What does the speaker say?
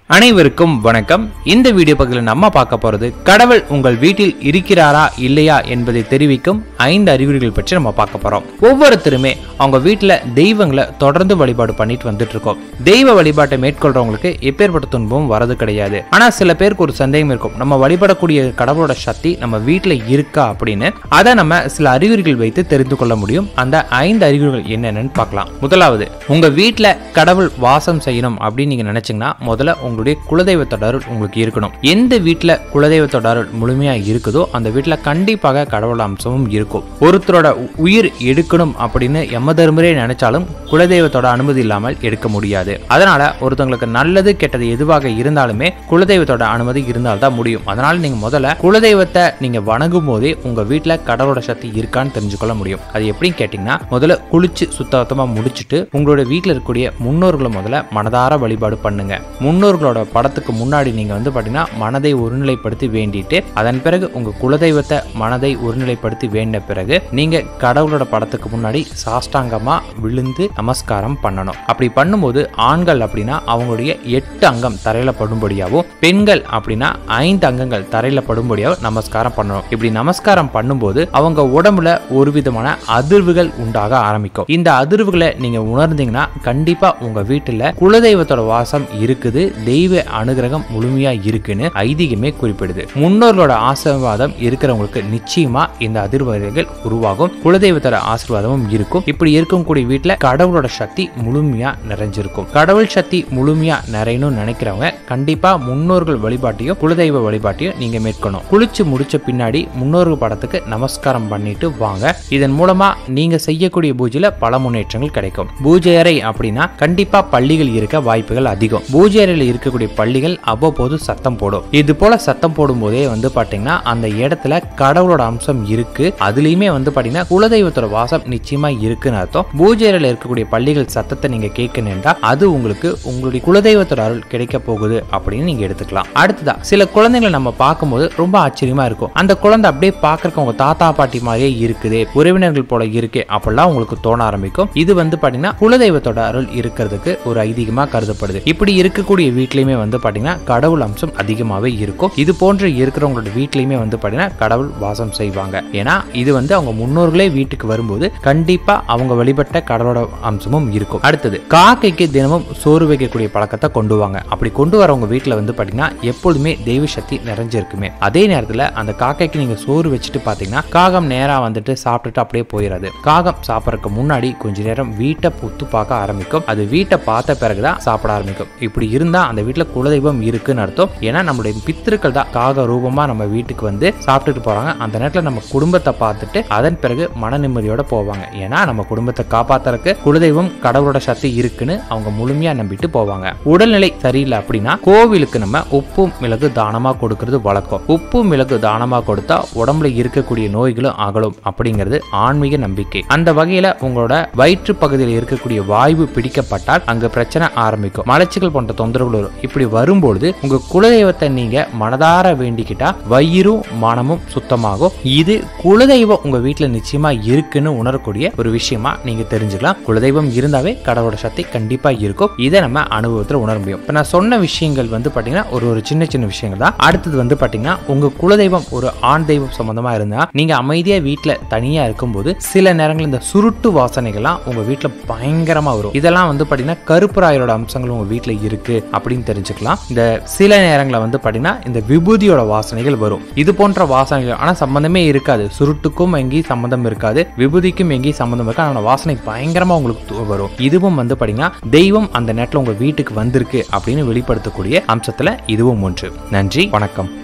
அனைவருக்கும் வணக்கம் இந்த வீடியோ பகுதியில் நம்ம பார்க்க போறது கடவுள் உங்கள் வீட்டில் இருக்கிறாரா இல்லையா என்பதை தெரிவிக்கும் ஐந்து அறிகுறிகள் பற்றி நம்ம பார்க்க போறோம் ஒவ்வொருத்தருமே அவங்க வீட்டில் தெய்வங்களை தொடர்ந்து வழிபாடு பண்ணிட்டு வந்துட்டு இருக்கோம் தெய்வ வழிபாட்டை மேற்கொள்றவங்களுக்கு எப்பேற்பட்ட துன்பமும் வரது கிடையாது ஆனா சில பேருக்கு ஒரு சந்தேகம் இருக்கும் நம்ம வழிபடக்கூடிய கடவுளோட சக்தி நம்ம வீட்டில் இருக்கா அப்படின்னு அதை நம்ம சில அறிகுறிகள் வைத்து தெரிந்து கொள்ள முடியும் அந்த ஐந்து அறிகுறிகள் என்னென்னு பார்க்கலாம் முதலாவது உங்க வீட்டில் கடவுள் வாசம் செய்யணும் அப்படின்னு நீங்க நினைச்சீங்கன்னா முதல்ல உங்களுடைய குலதெய்வத்தோட அருள் உங்களுக்கு இருக்கணும் எந்த வீட்டில் குலதெய்வத்தோட அருள் முழுமையா இருக்குதோ அந்த வீட்டில் கண்டிப்பாக கடவுள் அம்சமும் இருக்கும் ஒருத்தரோட உ- உயிர் எடுக்கணும் அப்படின்னு யம தர்மரே நினைச்சாலும் குலதெய்வத்தோட அனுமதி இல்லாமல் எடுக்க முடியாது அதனால ஒருத்தவங்களுக்கு நல்லது கெட்டது எதுவாக இருந்தாலுமே குலதெய்வத்தோட அனுமதி இருந்தால்தான் முடியும் அதனால நீங்க முதல்ல குலதெய்வத்தை நீங்க வணங்கும் போதே உங்க வீட்டில் கடவுளோட சக்தி இருக்கான்னு தெரிஞ்சுக்கொள்ள முடியும் அது எப்படின்னு கேட்டிங்கன்னா முதல்ல குளிச்சு சுத்தமா முடிச்சுட்டு உங்களோட வீட்டில் இருக்கக்கூடிய முன்னோர்களை முதல்ல மனதார வழிபாடு பண்ணுங்க முன்னோர்களோட படத்துக்கு முன்னாடி நீங்க வந்து பாத்தீங்கன்னா மனதை ஒருநிலைப்படுத்தி வேண்டிட்டு அதன் பிறகு உங்க குலதெய்வத்தை மனதை ஒருநிலைப்படுத்தி வேண்டின பிறகு நீங்க கடவுளோட படத்துக்கு முன்னாடி சாஷ்டாங்கமா விழுந்து நமஸ்காரம் பண்ணணும் அப்படி பண்ணும்போது ஆண்கள் அப்படின்னா அவங்களுடைய எட்டு அங்கம் தரையில படும்படியாகவும் பெண்கள் அப்படின்னா ஐந்து அங்கங்கள் தரையில படும்படியாகவும் நமஸ்காரம் பண்ணணும் இப்படி நமஸ்காரம் பண்ணும்போது அவங்க உடம்புல ஒரு விதமான அதிர்வுகள் உண்டாக ஆரம்பிக்கும் இந்த அதிர்வுகளை நீங்க உணர்ந்தீங்கன்னா கண்டிப்பா உங்க வீட்டுல குலதெய்வத்தோட வாசம் இருக்குது தெய்வ அனுகிரகம் முழுமையா இருக்குன்னு ஐதீகமே குறிப்பிடுது முன்னோர்களோட ஆசீர்வாதம் இருக்கிறவங்களுக்கு நிச்சயமா இந்த அதிர்வகைகள் உருவாகும் குலதெய்வத்தோட ஆசீர்வாதமும் இருக்கும் இப்படி இருக்கக்கூடிய வீட்டுல கடவுளோட சக்தி முழுமையா நிறைஞ்சிருக்கும் கடவுள் சக்தி முழுமையா நிறையணும்னு நினைக்கிறவங்க கண்டிப்பா முன்னோர்கள் வழிபாட்டையும் குலதெய்வ வழிபாட்டையும் நீங்க மேற்கொள்ளணும் குளிச்சு முடிச்ச பின்னாடி முன்னோர்கள் படத்துக்கு நமஸ்காரம் பண்ணிட்டு வாங்க இதன் மூலமா நீங்க செய்யக்கூடிய பூஜையில பல முன்னேற்றங்கள் கிடைக்கும் பூஜை அறை அப்படின்னா கண்டிப்பா பள்ளிகள் இருக்க வாய்ப்புகள் அதிகம் பூஜை அறையில இருக்கக்கூடிய பள்ளிகள் அவ்வப்போது சத்தம் போடும் இது போல சத்தம் போடும் போதே வந்து பாத்தீங்கன்னா அந்த இடத்துல கடவுளோட அம்சம் இருக்கு அதுலயுமே வந்து பாத்தீங்கன்னா குலதெய்வத்தோட வாசம் நிச்சயமா இருக்குன்னு அர்த்தம் பூஜை அறையில இருக்கக்கூடிய பள்ளிகள் சத்தத்தை நீங்க கேட்கணுன்றா அது உங்களுக்கு உங்களுடைய குலதெய்வத்தோட அருள் கிடைக்க போகுது அப்படின்னு நீங்க எடுத்துக்கலாம் அடுத்ததா சில குழந்தைகளை நம்ம பார்க்கும்போது ரொம்ப ஆச்சரியமா இருக்கும் அந்த குழந்தை அப்படியே பார்க்கறக்கு உங்க தாத்தா பாட்டி மாதிரியே இருக்குது உறவினர்கள் போல இருக்கு அப்படிலாம் உங்களுக்கு தோண ஆரம்பிக்கும் இது வந்து பாத்தீங்கன்னா குலதெய்வத்தோட அருள் இருக்கிறதுக்கு ஒரு ஐதீகமா கருதப்படுது இப்படி இருக்கக்கூடிய வீட்லயுமே வந்து பாத்தீங்கன்னா கடவுள் அம்சம் அதிகமாவே இருக்கும் இது போன்று இருக்கிறவங்களோட வீட்லயுமே வந்து பாத்தீங்கன்னா கடவுள் வாசம் செய்வாங்க ஏன்னா இது வந்து அவங்க முன்னோர்களே வீட்டுக்கு வரும்போது கண்டிப்பா அவங்க வழிபட்ட கடவுளோட அம்சமும் இருக்கும் அடுத்தது காக்கைக்கு தினமும் சோறு வைக்கக்கூடிய பழக்கத்தை கொண்டு வாங்க அப்படி கொண்டு வரவங்க வீட்டுல வந்து பாத்தீங்கன்னா எப்பொழுதுமே தெய்வ சக்தி நிறைஞ்சிருக்குமே அதே நேரத்துல அந்த காக்கைக்கு நீங்க சோறு வச்சுட்டு பாத்தீங்கன்னா காகம் நேரா வந்துட்டு சாப்பிட்டுட்டு அப்படியே போயிடாது காகம் சாப்பிடறதுக்கு முன்னாடி கொஞ்ச நேரம் வீட்டை புத்து பார்க்க ஆரம்பிக்கும் அது வீட்டை பார்த்த பிறகுதான் சாப்பிட ஆரம்பிக்கும் இப்படி இருந்தா அந்த வீட்டுல குலதெய்வம் இருக்குன்னு அர்த்தம் ஏன்னா நம்மளுடைய பித்திருக்கள் தான் காக ரூபமா நம்ம வீட்டுக்கு வந்து சாப்பிட்டுட்டு போறாங்க அந்த நேரத்துல நம்ம குடும்பத்தை பார்த்துட்டு அதன் பிறகு மன நிம்மதியோட போவாங்க ஏன்னா நம்ம குடும்பத்தை காப்பாத்துறதுக்கு குலதெய்வம் கடவுளோட சக்தி இருக்குன்னு அவங்க முழுமையா நம்பிட்டு போவாங்க உடல்நிலை சரியில்லை அப்படின்னா கோவிலுக்கு நம்ம உப்பு மிளகு தானமா கொடுக்கறது வழக்கம் உப்பு மிளகு தானமா கொடுத்தா உடம்புல இருக்கக்கூடிய நோய்களும் அகலும் அப்படிங்கிறது ஆன்மீக நம்பிக்கை அந்த வகையில உங்களோட வயிற்று பகுதியில் இருக்கக்கூடிய வாய்வு பிடிக்கப்பட்டால் அங்க பிரச்சனை ஆரம்பிக்கும் மலச்சிக்கல் போன்ற தொந்தரவுகள் வரும் இப்படி வரும்பொழுது உங்க குலதெய்வத்தை நீங்க மனதார வேண்டிக்கிட்டா வயிறும் மனமும் சுத்தமாகும் இது குலதெய்வம் உங்க வீட்டுல நிச்சயமா இருக்குன்னு உணரக்கூடிய ஒரு விஷயமா நீங்க தெரிஞ்சுக்கலாம் குலதெய்வம் இருந்தாவே கடவுளோட சக்தி கண்டிப்பா இருக்கும் இதை நம்ம அனுபவத்துல உணர முடியும் இப்ப நான் சொன்ன விஷயங்கள் வந்து பாத்தீங்கன்னா ஒரு ஒரு சின்ன சின்ன விஷயங்கள் தான் அடுத்தது வந்து பாத்தீங்கன்னா உங்க குலதெய்வம் ஒரு ஆண் தெய்வம் சம்பந்தமா இருந்தா நீங்க அமைதியா வீட்டுல தனியா இருக்கும்போது சில நேரங்கள் இந்த சுருட்டு வாசனைகள்லாம் உங்க வீட்டுல பயங்கரமா வரும் இதெல்லாம் வந்து பாத்தீங்கன்னா கருப்பராயரோட அம்சங்கள் உங்க வீட்டுல இருக்கு அப்படின்னு தெரிஞ்சுக்கலாம் இந்த சில நேரங்களில் வந்து பாத்தீங்கன்னா இந்த விபூதியோட வாசனைகள் வரும் இது போன்ற வாசனைகள் ஆனா சம்பந்தமே இருக்காது சுருட்டுக்கும் எங்கேயும் சம்பந்தம் இருக்காது விபூதிக்கும் எங்கேயும் சம்பந்தம் இருக்காது ஆனா வாசனை பயங்கரமா உங்களுக்கு து- வரும் இதுவும் வந்து பாத்தீங்கன்னா தெய்வம் அந்த நேரத்துல உங்க வீட்டுக்கு வந்திருக்கு அப்படின்னு வெளிப்படுத்தக்கூடிய அம்சத்துல இதுவும் ஒன்று நன்றி வணக்கம்